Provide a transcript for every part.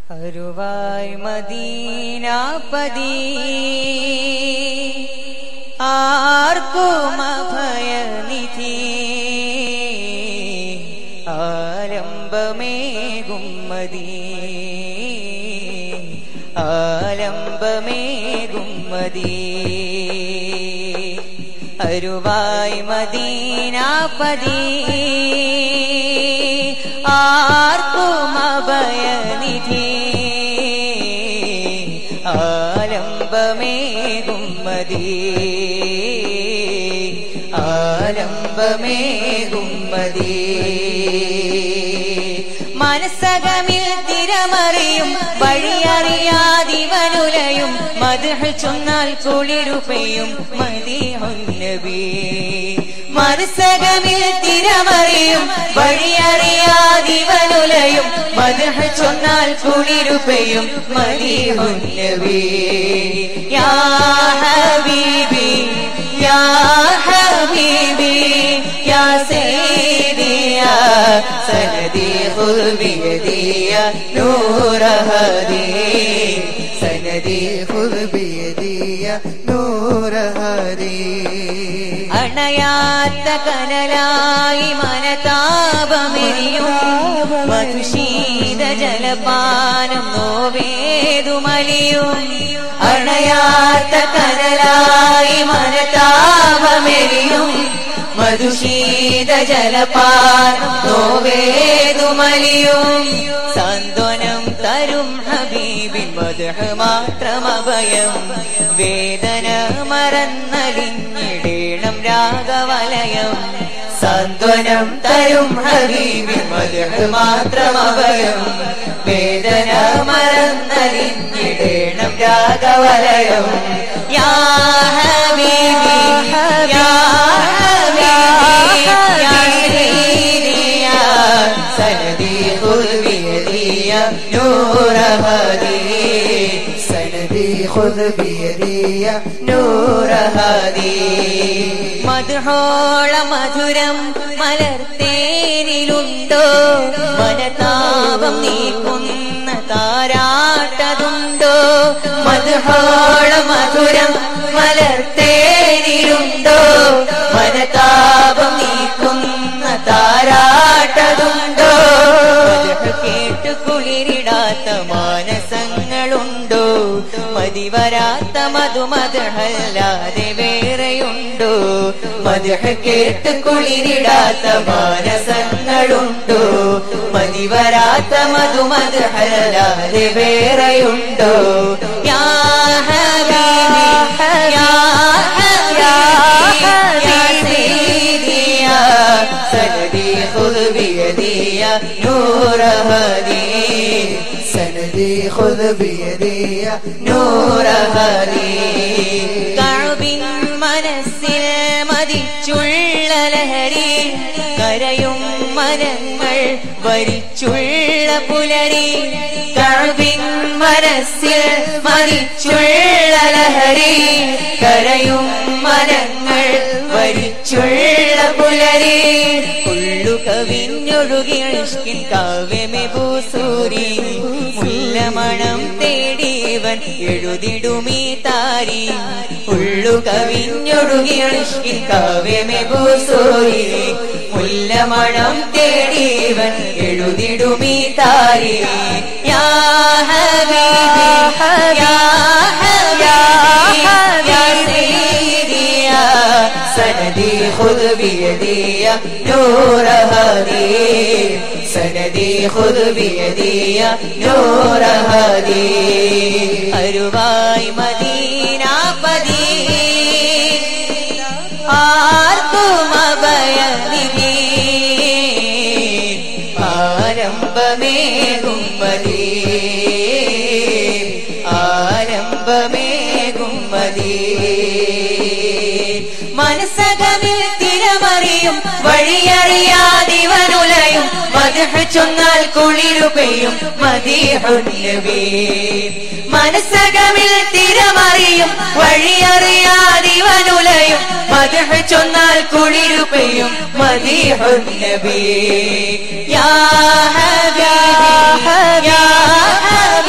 അരുവായ് മദീനാപതി ആർക്കും അഭയനിധി ആലംബമേകും മതി ആലംബമേകും മതി അരുവായ് മദീനാപതി ആർക്കും അഭയനിധി ആലംബമേകും മതി ആലംബമേകും മതി മനസ്സകമിൽ തിരമറിയും വഴിയറിയാതിവനുലയും മധുഹ ചൊന്നാൽ കുളിരുപയും മതിയൊന്നബി മനസ്സകമിൽ തിരമറിയും വഴിയറിയാതിവനുലയും മധുഹ ചൊന്നാൽ കുളിരുപയും മതിയൊന്നബി യാ ഹബീബി യാ ഹബീബി യാ സയ്യിദി യാ സനദി ഖുൽ ബിയദി യാ നൂറ ഹദി സനദി خذ بيدي يا نور هدي അണയാത്ത കനലായി മനതാപമെരിയും മധുശീത ജലപാനം നോവേതുമലിയും അണയാത്ത കനലായി മനതാപമെരിയും മധുശീത ജലപാനം നോവേതുമലിയും സാന്ത്വനം തരും ഹബീബിൻ മധുഹ മാത്രമഭയം വേദന മറന്നലിഞ്ഞിടേണം രാഗവലയം സാന്ത്വനം തരും ഹബീബിൻ മധുഹ മാത്രമഭയം വേദന മറന്നലിഞ്ഞിടേണം രാഗവലയം യാ ഹബീബി യാ ഹബീബി യാ സയ്യിദി യാ സനദി ഖുൽ ബിയദി യാ നൂറ ഹദി سندي خذ بيدي يا നൂറ ഹദി മധുഹോള മധുരം മലർത്തേനിലുണ്ടോ മനതാപം നീക്കുന്ന താരാട്ടതുണ്ടോ മധുഹോള മധുരം മലർത്തേനിലുണ്ടോ മനതാപം നീക്കുന്ന താരാട്ടതുണ്ടോ മധുഹ കേട്ട് കുളിരിടാത്ത മാനസങ്ങളുണ്ടോ മതിവരാത്ത മധുമതല്ലാതെ വേറെയുണ്ടോ മധുഹ കേട്ട് കുളിരിടാത്ത മാനസങ്ങളുണ്ടോ മതിവരാത്ത മധുമതല്ലാതെ വേറെയുണ്ടോ യാ ഹബീബി യാ ഹബീബി യാ സയ്യിദി യാ സനദി ഖുദ് ബിയദി യാ നൂറ ഹദി سندي خذ بيدي يا നൂറ ഹദി കഅബിൻ മനസ്സിൽ മതിച്ചുള്ള ലഹരി കരയും മനങ്ങൾ വരിച്ചുള്ള പുലരി കഅബിൻ മനസ്സിൽ മതിച്ചുള്ള ലഹരി കരയും മനങ്ങൾ വരിച്ചുള്ള പുലരി ഉള്ളു കവിഞ്ഞൊഴുകി ഇഷ്കിൻ കാവ്യമേ ഭൂസൂരി മുല്ലമണം തേടിയവൻ എഴുതിടുമീ താരി ഉള്ളു കവിഞ്ഞൊഴുകി ഇഷ്കിൻ കാവ്യമേ ഭൂസൂരി മുല്ലമണം തേടിയവൻ എഴുതിടുമീ താരി യാ ഹബീബി യാ ഹബീബി യാ സയ്യിദി യാ സനദി ഖുദ് ബിയദി യാ നൂറ ഹദി സനദി ഖുദ് ബിയദി യാ നൂറ ഹദി അരുവായി മദീനാപതി ആർക്കും അഭയനിധി ആരംഭമേകും മതി ആരംഭമേകും മതി മനസ്സകമിൽ തിരമറിയും വഴിയറിയാതിവനുലയും മധുഹ ചൊന്നാൽ കുളിരു പെയ്യും മദീഹുന്നബി മനസ്സകമിൽ തിരമറിയും വഴിയറിയാതിവനുലയും മധുഹ ചൊന്നാൽ കുളിരു പെയ്യും മദീഹുന്നബി യാ ഹബീബി യാ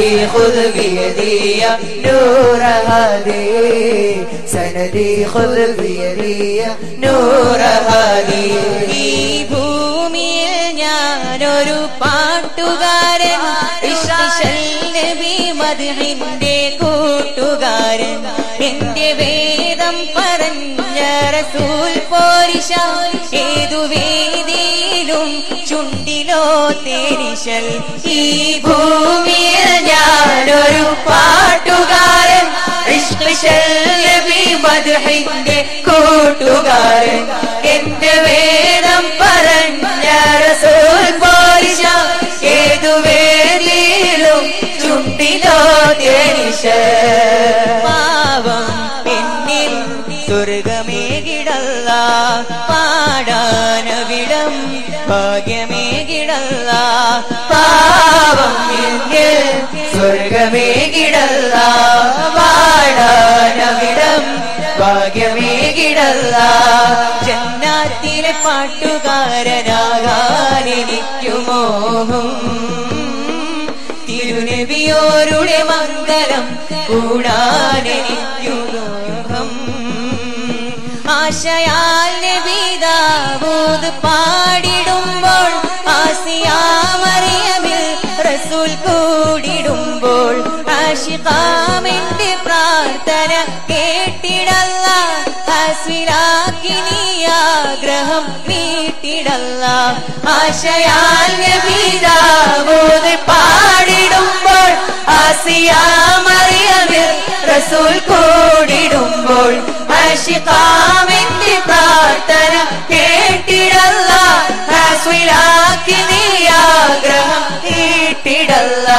خذ بيدي يا نور هادي سندي خذ بيدي يا نور هادي ഈ ഭൂമിയിൽ ഞാനൊരു പാട്ടുകാരൻ ഇഷ്ടൽ നബി മദ്ഹിന്റെ കൂട്ടുകാരൻ എന്റെ വേദം പറഞ്ഞ റസൂൽ പോരിശ ഏതു വേദിയിലും ചുണ്ടിലോ തേരിശൽ ഈ ഭൂമിയിൽ ഞാനൊരു പാട്ടുകാരൻ ഇഷ്ടൽ നബി മദ്ഹിന്റെ കൂട്ടുകാരൻ എന്റെ വേദം പറഞ്ഞ റസൂൽ പോരിശ ഏതു വേദിയിലും ചുണ്ടിലോ തേനിശ പാവം പെണ്ണിൽ സ്വർഗമേകിടല്ല പാടാനവിടം ഭാഗ്യമേകിടല്ല പാവം പെണ്ണിൽ സ്വർഗമേകിടല്ല പാടാനവിടം ഭാഗ്യമേകിടല്ല ജന്നാത്തിലെ പാട്ടുകാരനാകാൻ എനിക്കു മോഹം തിരുനബിയോരുടെ മംഗലം കൂടാൻ എനിക്കു മോഹം ആശയാൽ നബിദാവൂദ് പാടിടുമ്പോൾ ആസിയാമറിയമിൽ റസൂൽ കൂടിടുമ്പോൾ ആശികാമെന്റെ പ്രാർത്ഥന കേട്ടിടല്ല ഹസ്വിലാക്കി നീ ആഗ്രഹം നീട്ടിടല്ല ആശയാൽ നബിദാവൂദ് പാടിടുമ്പോൾ ആസിയാമറിയമിൽ റസൂൽ കൂടിടുമ്പോൾ ആശികാമെന്റെ പ്രാർത്ഥന കേട്ടിടല്ല ഹാസ്വിലാക്കി നീ ആഗ്രഹം കേട്ടിടല്ല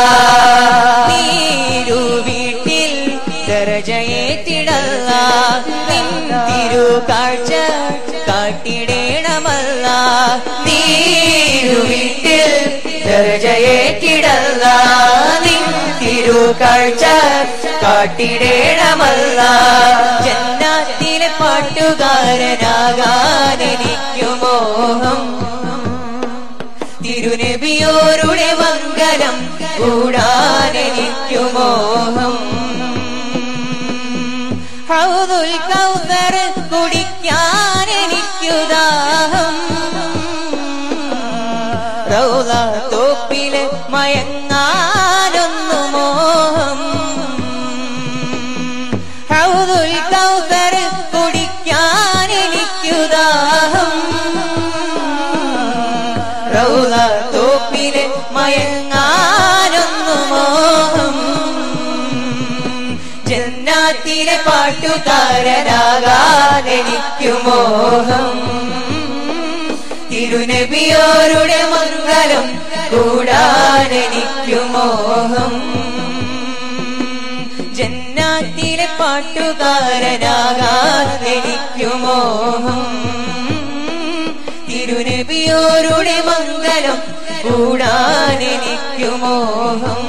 നീരു വീട്ടിൽ ദരജയേറ്റിടല്ല നിൻ തിരു കാഴ്ച കാട്ടിടേണമല്ല നീരു വീട്ടിൽ ദരജയേറ്റിടല്ല നിൻ തിരു കാഴ്ച കാട്ടിടേണമല്ല ജന്നാത്തിലെ പാട്ടുകാരനാകാൻ എനിക്കു മോഹം തിരുനബിയോരുടെ മംഗലം കൂടാൻ എനിക്കു മോഹം ഹൗദുൽ കൗസർ കുടിക്കാൻ എനിക്കു ദാഹം റൗള തോപ്പില് മയങ്ങാനൊന്നു മോഹം ഹൗദുൽ കൗസർ കുടിക്കാൻ എനിക്കു ദാഹം റൗള തോപ്പില് മയങ്ങാനൊന്നു മോഹം ജന്നാത്തിലെ പാട്ടുകാരനാകാൻ എനിക്കു മോഹം തിരുനബിയോരുടെ മംഗലം കൂടാൻ എനിക്കു മോഹം ജന്നാത്തിലെ പാട്ടുകാരനാകാൻ എനിക്കു മോഹം തിരുനബിയോരുടെ മംഗലം കൂടാൻ എനിക്കു മോഹം